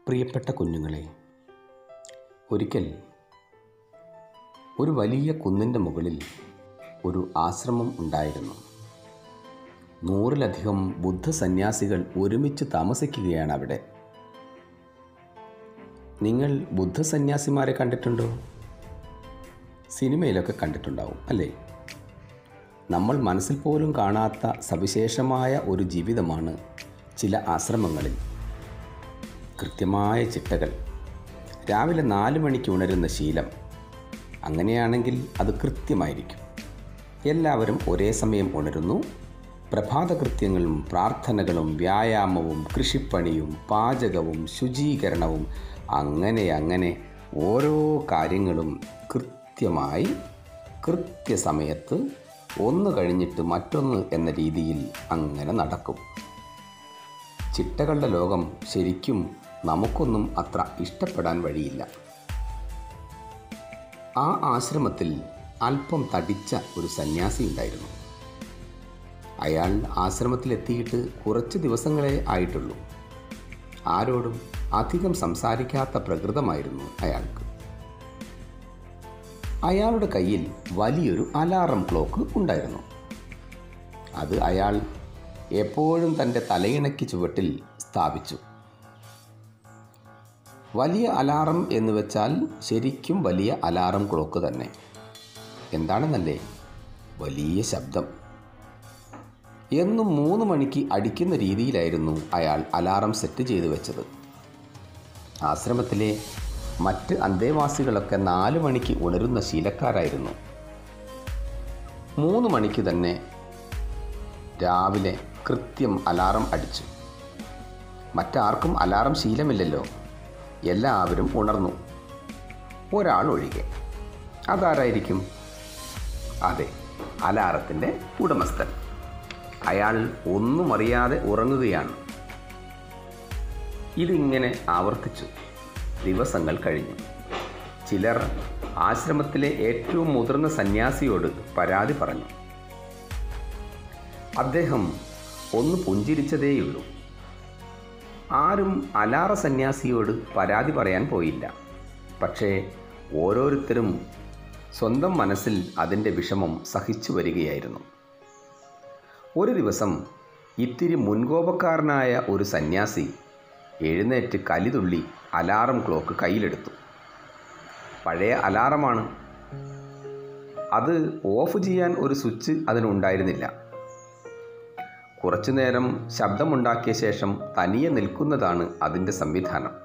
പ്രിയപ്പെട്ട കുഞ്ഞുങ്ങളെ ഒരിക്കൽ ഒരു വലിയ കുന്നിൻ്റെ മുകളിൽ ഒരു ആശ്രമം ഉണ്ടായിരുന്നു നൂറിലധികം ബുദ്ധ സന്യാസികൾ ഒരുമിച്ച് താമസിക്കുകയാണ് അവിടെ നിങ്ങൾ ബുദ്ധ സന്യാസിമാരെ കണ്ടിട്ടുണ്ടോ സിനിമയിലൊക്കെ കണ്ടിട്ടുണ്ടാവും അല്ലേ നമ്മൾ മനസ്സിൽ പോലും കാണാത്ത സവിശേഷമായ ഒരു ജീവിതമാണ് ചില ആശ്രമങ്ങളിൽ കൃത്യമായ ചിട്ടകൾ രാവിലെ നാല് മണിക്ക് ഉണരുന്ന ശീലം അങ്ങനെയാണെങ്കിൽ അത് കൃത്യമായിരിക്കും എല്ലാവരും ഒരേ സമയം ഉണരുന്നു പ്രഭാതകൃത്യങ്ങളും പ്രാർത്ഥനകളും വ്യായാമവും കൃഷിപ്പണിയും പാചകവും ശുചീകരണവും അങ്ങനെ അങ്ങനെ ഓരോ കാര്യങ്ങളും കൃത്യമായി കൃത്യസമയത്ത് ഒന്ന് കഴിഞ്ഞിട്ട് മറ്റൊന്ന് എന്ന രീതിയിൽ അങ്ങനെ നടക്കും ചിട്ടകളുടെ ലോകം ശരിക്കും നമുക്കൊന്നും അത്ര ഇഷ്ടപ്പെടാൻ വഴിയില്ല ആ ആശ്രമത്തിൽ അല്പം തടിച്ച ഒരു സന്യാസി ഉണ്ടായിരുന്നു അയാൾ ആശ്രമത്തിലെത്തിയിട്ട് കുറച്ച് ദിവസങ്ങളെ ആയിട്ടുള്ളൂ ആരോടും അധികം സംസാരിക്കാത്ത പ്രകൃതമായിരുന്നു അയാൾക്ക് അയാളുടെ കയ്യിൽ വലിയൊരു അലാറം ക്ലോക്ക് ഉണ്ടായിരുന്നു അത് അയാൾ എപ്പോഴും തൻ്റെ തലയിണയ്ക്ക് ചുവട്ടിൽ സ്ഥാപിച്ചു വലിയ അലാറം എന്ന് വെച്ചാൽ ശരിക്കും വലിയ അലാറം ക്ലോക്ക് തന്നെ എന്താണെന്നല്ലേ വലിയ ശബ്ദം എന്നും മൂന്ന് മണിക്ക് അടിക്കുന്ന രീതിയിലായിരുന്നു അയാൾ അലാറം സെറ്റ് ചെയ്തു വെച്ചത് ആശ്രമത്തിലെ മറ്റ് അന്തേവാസികളൊക്കെ നാല് മണിക്ക് ഉണരുന്ന ശീലക്കാരായിരുന്നു മൂന്ന് മണിക്ക് തന്നെ രാവിലെ കൃത്യം അലാറം അടിച്ചു മറ്റാർക്കും അലാറം ശീലമില്ലല്ലോ എല്ലാവരും ഉണർന്നു ഒരാൾ ഒഴികെ അതാരായിരിക്കും അതെ അലാറത്തിൻ്റെ ഉടമസ്ഥൻ അയാൾ ഒന്നും അറിയാതെ ഉറങ്ങുകയാണ് ഇതിങ്ങനെ ആവർത്തിച്ചു ദിവസങ്ങൾ കഴിഞ്ഞു ചിലർ ആശ്രമത്തിലെ ഏറ്റവും മുതിർന്ന സന്യാസിയോട് പരാതി പറഞ്ഞു അദ്ദേഹം ഒന്ന് പുഞ്ചിരിച്ചതേയുള്ളൂ ആരും അലാറ സന്യാസിയോട് പരാതി പറയാൻ പോയില്ല പക്ഷേ ഓരോരുത്തരും സ്വന്തം മനസ്സിൽ അതിൻ്റെ വിഷമം സഹിച്ചു വരികയായിരുന്നു ഒരു ദിവസം ഇത്തിരി മുൻകോപക്കാരനായ ഒരു സന്യാസി എഴുന്നേറ്റ് കലിതുള്ളി അലാറം ക്ലോക്ക് കയ്യിലെടുത്തു പഴയ അലാറമാണ് അത് ഓഫ് ചെയ്യാൻ ഒരു സ്വിച്ച് അതിനുണ്ടായിരുന്നില്ല കുറച്ചുനേരം ശബ്ദമുണ്ടാക്കിയ ശേഷം തനിയെ നിൽക്കുന്നതാണ് അതിൻ്റെ സംവിധാനം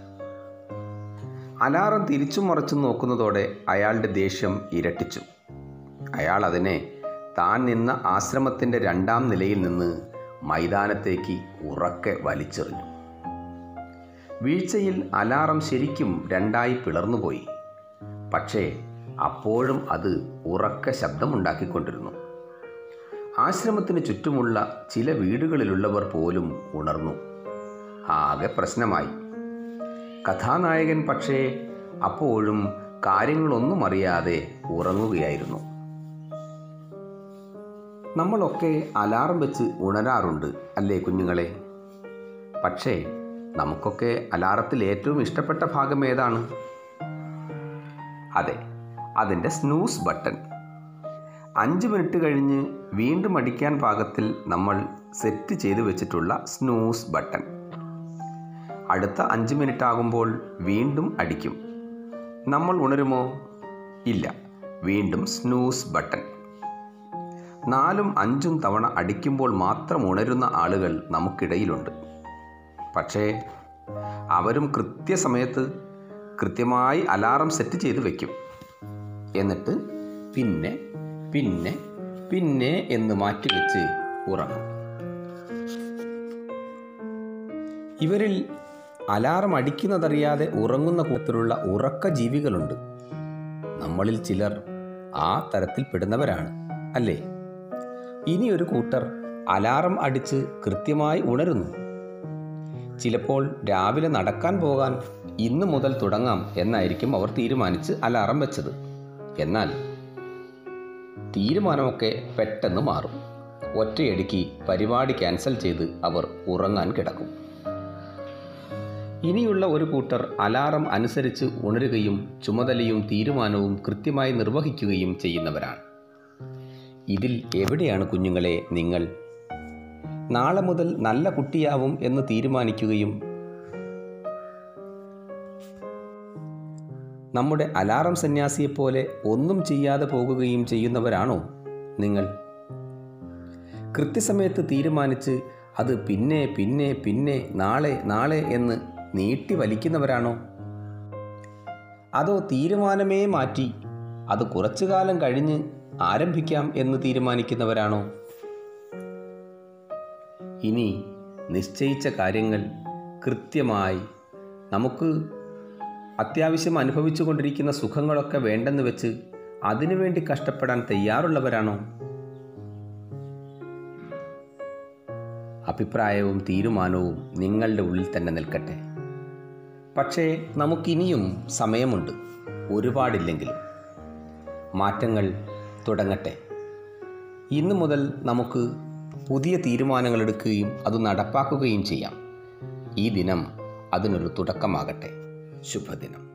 അലാറം തിരിച്ചും മറച്ചും നോക്കുന്നതോടെ അയാളുടെ ദേഷ്യം ഇരട്ടിച്ചു അയാൾ അതിനെ താൻ നിന്ന ആശ്രമത്തിൻ്റെ രണ്ടാം നിലയിൽ നിന്ന് മൈതാനത്തേക്ക് ഉറക്കെ വലിച്ചെറിഞ്ഞു വീഴ്ചയിൽ അലാറം ശരിക്കും രണ്ടായി പിളർന്നുപോയി പക്ഷേ അപ്പോഴും അത് ഉറക്കെ ശബ്ദമുണ്ടാക്കിക്കൊണ്ടിരുന്നു ആശ്രമത്തിന് ചുറ്റുമുള്ള ചില വീടുകളിലുള്ളവർ പോലും ഉണർന്നു ആകെ പ്രശ്നമായി കഥാനായകൻ പക്ഷേ അപ്പോഴും കാര്യങ്ങളൊന്നും അറിയാതെ ഉറങ്ങുകയായിരുന്നു നമ്മളൊക്കെ അലാറം വെച്ച് ഉണരാറുണ്ട് അല്ലേ കുഞ്ഞുങ്ങളെ പക്ഷേ നമുക്കൊക്കെ അലാറത്തിൽ ഏറ്റവും ഇഷ്ടപ്പെട്ട ഭാഗം ഏതാണ് അതെ അതിൻ്റെ സ്നൂസ് ബട്ടൺ അഞ്ച് മിനിറ്റ് കഴിഞ്ഞ് വീണ്ടും അടിക്കാൻ പാകത്തിൽ നമ്മൾ സെറ്റ് ചെയ്ത് വെച്ചിട്ടുള്ള സ്നൂസ് ബട്ടൺ അടുത്ത അഞ്ച് മിനിറ്റ് ആകുമ്പോൾ വീണ്ടും അടിക്കും നമ്മൾ ഉണരുമോ ഇല്ല വീണ്ടും സ്നൂസ് ബട്ടൺ നാലും അഞ്ചും തവണ അടിക്കുമ്പോൾ മാത്രം ഉണരുന്ന ആളുകൾ നമുക്കിടയിലുണ്ട് പക്ഷേ അവരും കൃത്യസമയത്ത് കൃത്യമായി അലാറം സെറ്റ് ചെയ്ത് വെക്കും എന്നിട്ട് പിന്നെ പിന്നെ പിന്നെ എന്ന് മാറ്റിവെച്ച് ഉറങ്ങും ഇവരിൽ അലാറം അടിക്കുന്നതറിയാതെ ഉറങ്ങുന്ന കൂട്ടത്തിലുള്ള ഉറക്ക ജീവികളുണ്ട് നമ്മളിൽ ചിലർ ആ തരത്തിൽ പെടുന്നവരാണ് അല്ലേ ഇനിയൊരു കൂട്ടർ അലാറം അടിച്ച് കൃത്യമായി ഉണരുന്നു ചിലപ്പോൾ രാവിലെ നടക്കാൻ പോകാൻ ഇന്നു മുതൽ തുടങ്ങാം എന്നായിരിക്കും അവർ തീരുമാനിച്ച് അലാറം വെച്ചത് എന്നാൽ തീരുമാനമൊക്കെ പെട്ടെന്ന് മാറും ഒറ്റയടിക്ക് പരിപാടി ക്യാൻസൽ ചെയ്ത് അവർ ഉറങ്ങാൻ കിടക്കും ഇനിയുള്ള ഒരു കൂട്ടർ അലാറം അനുസരിച്ച് ഉണരുകയും ചുമതലയും തീരുമാനവും കൃത്യമായി നിർവഹിക്കുകയും ചെയ്യുന്നവരാണ് ഇതിൽ എവിടെയാണ് കുഞ്ഞുങ്ങളെ നിങ്ങൾ നാളെ മുതൽ നല്ല കുട്ടിയാവും എന്ന് തീരുമാനിക്കുകയും നമ്മുടെ അലാറം സന്യാസിയെപ്പോലെ ഒന്നും ചെയ്യാതെ പോകുകയും ചെയ്യുന്നവരാണോ നിങ്ങൾ കൃത്യസമയത്ത് തീരുമാനിച്ച് അത് പിന്നെ പിന്നെ പിന്നെ നാളെ നാളെ എന്ന് നീട്ടി വലിക്കുന്നവരാണോ അതോ തീരുമാനമേ മാറ്റി അത് കുറച്ചു കാലം കഴിഞ്ഞ് ആരംഭിക്കാം എന്ന് തീരുമാനിക്കുന്നവരാണോ ഇനി നിശ്ചയിച്ച കാര്യങ്ങൾ കൃത്യമായി നമുക്ക് അത്യാവശ്യം അനുഭവിച്ചു കൊണ്ടിരിക്കുന്ന സുഖങ്ങളൊക്കെ വേണ്ടെന്ന് വെച്ച് അതിനുവേണ്ടി കഷ്ടപ്പെടാൻ തയ്യാറുള്ളവരാണോ അഭിപ്രായവും തീരുമാനവും നിങ്ങളുടെ ഉള്ളിൽ തന്നെ നിൽക്കട്ടെ പക്ഷേ നമുക്കിനിയും സമയമുണ്ട് ഒരുപാടില്ലെങ്കിലും മാറ്റങ്ങൾ തുടങ്ങട്ടെ ഇന്നു മുതൽ നമുക്ക് പുതിയ തീരുമാനങ്ങൾ എടുക്കുകയും അത് നടപ്പാക്കുകയും ചെയ്യാം ഈ ദിനം അതിനൊരു തുടക്കമാകട്ടെ ശുഭദിനം